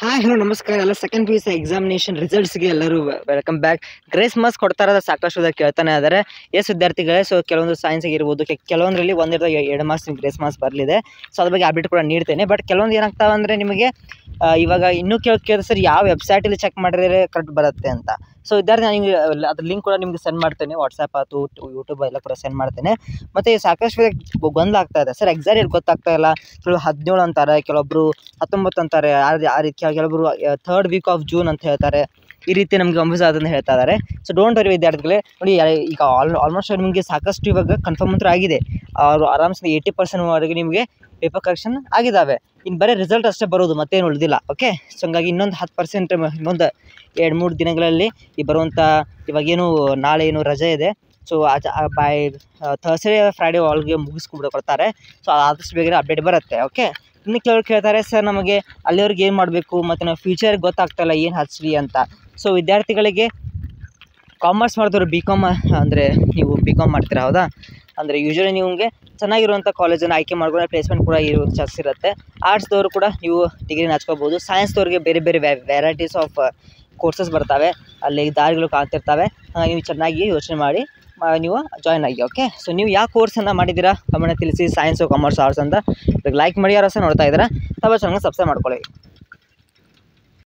hi hello ನಮಸ್ಕಾರ ಎಲ್ಲ second P U C examination ರಿಸಲ್ಟ್ಸ್ಗೆ ಎಲ್ಲರೂ ವೆಲ್ಕಮ್ ಬ್ಯಾಕ್ ಗ್ರೇಸ್ ಮಾರ್ಕ್ಸ್ ಕೊಡ್ತಾ ಇರೋದು ಸಾಕಷ್ಟು ಜನ ಕೇಳ್ತಾನೆ ಇದ್ದಾರೆ ಎಸ್ ವಿದ್ಯಾರ್ಥಿಗಳೇ ಸೊ ಕೆಲವೊಂದು ಸೈನ್ಸಿಗೆ ಇರ್ಬೋದು ಕೆ- ಕೆಲವೊಂದರಲ್ಲಿ ಒಂದಿರದ ಎರಡು ಮಾರ್ಕ್ಸ್ ನಿಮ್ಗೆ ಗ್ರೇಸ್ ಮಾರ್ಕ್ಸ್ ಬರಲಿದೆ ಸೊ ಅದ್ರ ಬಗ್ಗೆ ಅಪ್ಡೇಟ್ ಕೂಡ ನೀಡ್ತೇನೆ ಬಟ್ ಕೆಲವೊಂದು ಏನಾಗ್ತಾವೆ ಅಂದರೆ ನಿಮಗೆ ಆ, ಇವಾಗ ಇನ್ನೂ ಕೇಳ ಕೇಳಿದ್ರೆ ಸರ್ ಯಾವ ವೆಬ್ಸೈಟಲ್ಲಿ ಚೆಕ್ ಮಾಡಿದ್ರೆ ಕರೆಕ್ಟ್ ಬರುತ್ತೆ ಅಂತ ಸೊ ವಿದ್ಯಾರ್ಥಿ ನಾನು ನಿಮಗೆ ಅದ್ರ ಲಿಂಕ್ ಕೂಡ ನಿಮಗೆ ಸೆಂಡ್ ಮಾಡ್ತೇನೆ ವಾಟ್ಸಪ್ ಆಯ್ತು ಯೂಟ್ಯೂಬ್ ಎಲ್ಲ ಕೂಡ ಸೆಂಡ್ ಮಾಡ್ತೇನೆ ಮತ್ತು ಸಾಕಷ್ಟು ಜನ ಗೊಂದಲ ಆಗ್ತಾ ಇದೆ ಸರ್ ಎಕ್ಸಾಕ್ಟ್ ಏನು ಗೊತ್ತಾಗ್ತಾ ಇಲ್ಲ ಕೆಲವು ಹದಿನೇಳು ಅಂತಾರೆ ಕೆಲವೊಬ್ಬರು ಹತ್ತೊಂಬತ್ತು ಅಂತಾರೆ ಆ ರೀ- ಆ ರೀತಿ ಕೆಲವೊಬ್ಬರು ಥರ್ಡ್ ವೀಕ್ ಆಫ್ ಜೂನ್ ಅಂತ ಹೇಳ್ತಾರೆ ಈ ರೀತಿ ನಮಗೆ ಕಂಫ್ಯೂಸ್ ಆದಂತ ಹೇಳ್ತಾ ಇದ್ದಾರೆ ಸೊ ಡೋಂಟ್ ವರಿ ವಿದ್ಯಾರ್ಥಿಗಳೇ ನೋಡಿ ಯಾ- ಈಗ ಆಲ್ ಆಲ್ಮೋಸ್ಟ್ ನಿಮಗೆ ಸಾಕಷ್ಟು ಇವಾಗ ಕನ್ಫರ್ಮ್ ಅಂತೂ ಆಗಿದೆ ಅವರು ಆರಾಮ್ಸೆ ಏಯ್ಟಿ ಪರ್ಸೆಂಟ್ವರೆಗೆ ನಿಮಗೆ ಪೇಪರ್ ಕರೆಕ್ಷನ್ ಆಗಿದ್ದಾವೆ ಇನ್ನು ಬರೀ ರಿಸಲ್ಟ್ ಅಷ್ಟೇ ಬರೋದು ಮತ್ತೇನು ಉಳಿದಿಲ್ಲ ಓಕೆ ಸೊ ಹಂಗಾಗಿ ಇನ್ನೊಂದು ಹತ್ತು ಪರ್ಸೆಂಟ್ ಇನ್ನೊಂದು ಎರಡು ಮೂರು ದಿನಗಳಲ್ಲಿ ಈ ಬರುವಂಥ ಇವಾಗೇನು ನಾಳೆ ಏನು ರಜೆ ಇದೆ ಸೊ ಬೈ ಥರ್ಸ್ಡೇ ಫ್ರೈಡೇ ಆಲ್ಗೆ ಮುಗಿಸ್ಕೊಬಿಟ್ಟು ಕೊಡ್ತಾರೆ ಸೊ ಆದಷ್ಟು ಬೇಗ ಅಪ್ಡೇಟ್ ಬರುತ್ತೆ ಓಕೆ ಇನ್ನು ಕೆಲವರು ಕೇಳ್ತಾರೆ ಸರ್ ನಮಗೆ ಅಲ್ಲಿವರೆಗೆ ಏನು ಮಾಡಬೇಕು ಮತ್ತು ನಾವು ಫ್ಯೂಚರ್ಗೆ ಗೊತ್ತಾಗ್ತಾಯಿಲ್ಲ ಏನು ಹಚ್ಚಲಿ ಅಂತ ಸೊ ವಿದ್ಯಾರ್ಥಿಗಳಿಗೆ ಕಾಮರ್ಸ್ ಮಾಡಿದವರು ಬಿ ಕಾಮ್ ಅಂದರೆ ನೀವು ಬಿ ಕಾಮ್ ಮಾಡ್ತೀರಾ ಹೌದಾ ಅಂದರೆ ಯೂಶ್ವಲಿ ನಿಮಗೆ ಚೆನ್ನಾಗಿರುವಂಥ ಕಾಲೇಜನ್ನು ಆಯ್ಕೆ ಮಾಡ್ಕೊಂಡ್ರೆ ಪ್ಲೇಸ್ಮೆಂಟ್ ಕೂಡ ಇರೋ ಚಾನ್ಸ್ ಇರುತ್ತೆ ಆರ್ಟ್ಸ್ದವರು ಕೂಡ ನೀವು ಡಿಗ್ರಿನ ಹಚ್ಕೋಬೋದು ಸೈನ್ಸ್ದವ್ರಿಗೆ ಬೇರೆ ಬೇರೆ ವೆರೈಟೀಸ್ ಆಫ್ ಕೋರ್ಸಸ್ ಬರ್ತವೆ ಅಲ್ಲಿ ದಾರಿಗಳು ಕಾಣ್ತಿರ್ತವೆ ಹಾಗಾಗಿ ನೀವು ಚೆನ್ನಾಗಿ ಯೋಚನೆ ಮಾಡಿ ಆ, ನೀವು ಜಾಯ್ನ್ ಆಗಿ ಓಕೆ ಸೊ ನೀವು ಯಾವ ಕೋರ್ಸನ್ನು ಮಾಡಿದ್ದೀರಾ ಕಮೆಂಟ್ ತಿಳಿಸಿ ಸೈನ್ಸು ಕಾಮರ್ಸ್ ಆರ್ಟ್ಸ್ ಅಂತ ಲೈಕ್ ಮಾಡಿ ಯಾರು ಸಹ ನೋಡ್ತಾ ಇದ್ದೀರಾ ತುಂಬ ಚೆನ್ನಾಗಿ ಸಬ್ಸ್ಕ್ರೈಬ್ ಮಾಡ್ಕೊಳ್ಳಿ